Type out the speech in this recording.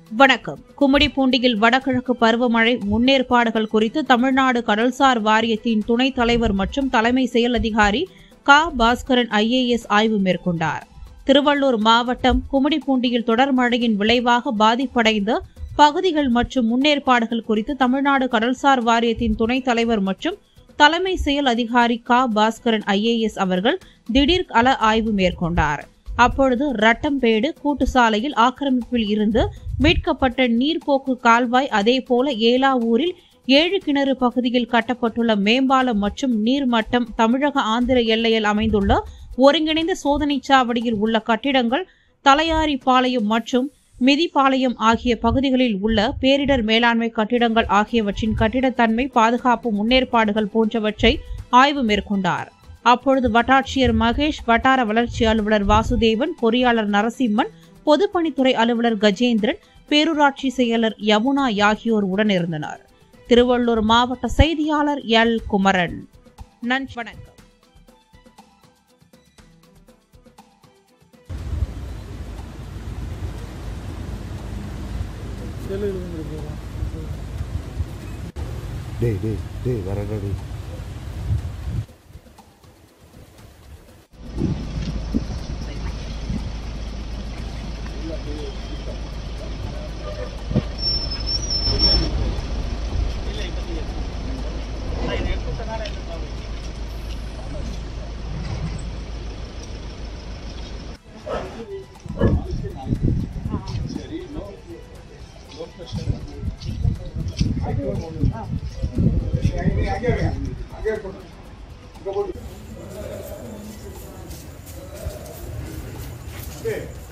வணக்கம் கும்மிடிப்பூண்டியில் வடகிழக்கு பருவமழை முன்னேற்பாடுகள் குறித்து தமிழ்நாடு கடல்சார் வாரியத்தின் துணைத் தலைவர் மற்றும் தலைமை செயல் அதிகாரி க பாஸ்கரன் ஐஏஎஸ் ஆய்வு மேற்கொண்டார் திருவள்ளூர் மாவட்டம் கும்மிடிப்பூண்டியில் தொடர் மழையின் விளைவாக பாதிப்படைந்த பகுதிகள் மற்றும் முன்னேற்பாடுகள் குறித்து தமிழ்நாடு கடல்சார் வாரியத்தின் துணைத் தலைவர் மற்றும் தலைமை செயல் அதிகாரி க பாஸ்கரன் ஐஏஎஸ் அவர்கள் திடீர் கள ஆய்வு மேற்கொண்டார் அப்பொழுது ரட்டம்பேடு கூட்டுசாலையில் ஆக்கிரமிப்பில் இருந்து மீட்கப்பட்ட நீர்ப்போக்கு கால்வாய் அதேபோல ஏலாவூரில் ஏழு கிணறு பகுதியில் கட்டப்பட்டுள்ள மேம்பாலம் மற்றும் நீர்மட்டம் தமிழக ஆந்திர எல்லையில் அமைந்துள்ள ஒருங்கிணைந்த சோதனைச் சாவடியில் உள்ள கட்டிடங்கள் தலையாரிப்பாளையம் மற்றும் மிதிப்பாளையம் ஆகிய பகுதிகளில் உள்ள பேரிடர் மேலாண்மை கட்டிடங்கள் ஆகியவற்றின் கட்டிடத்தன்மை பாதுகாப்பு முன்னேற்பாடுகள் போன்றவற்றை ஆய்வு மேற்கொண்டார் அப்பொழுது வட்டாட்சியர் மகேஷ் வட்டார வளர்ச்சி அலுவலர் வாசுதேவன் பொறியாளர் நரசிம்மன் பொதுப்பணித்துறை அலுவலர் கஜேந்திரன் பேரூராட்சி செயலர் யமுனா ஆகியோர் உடனிருந்தனர் திருவள்ளூர் மாவட்ட செய்தியாளர் எல் குமரன் நன்றி வணக்கம் டேய் டேய் டேய் வரடா டேய் Okay.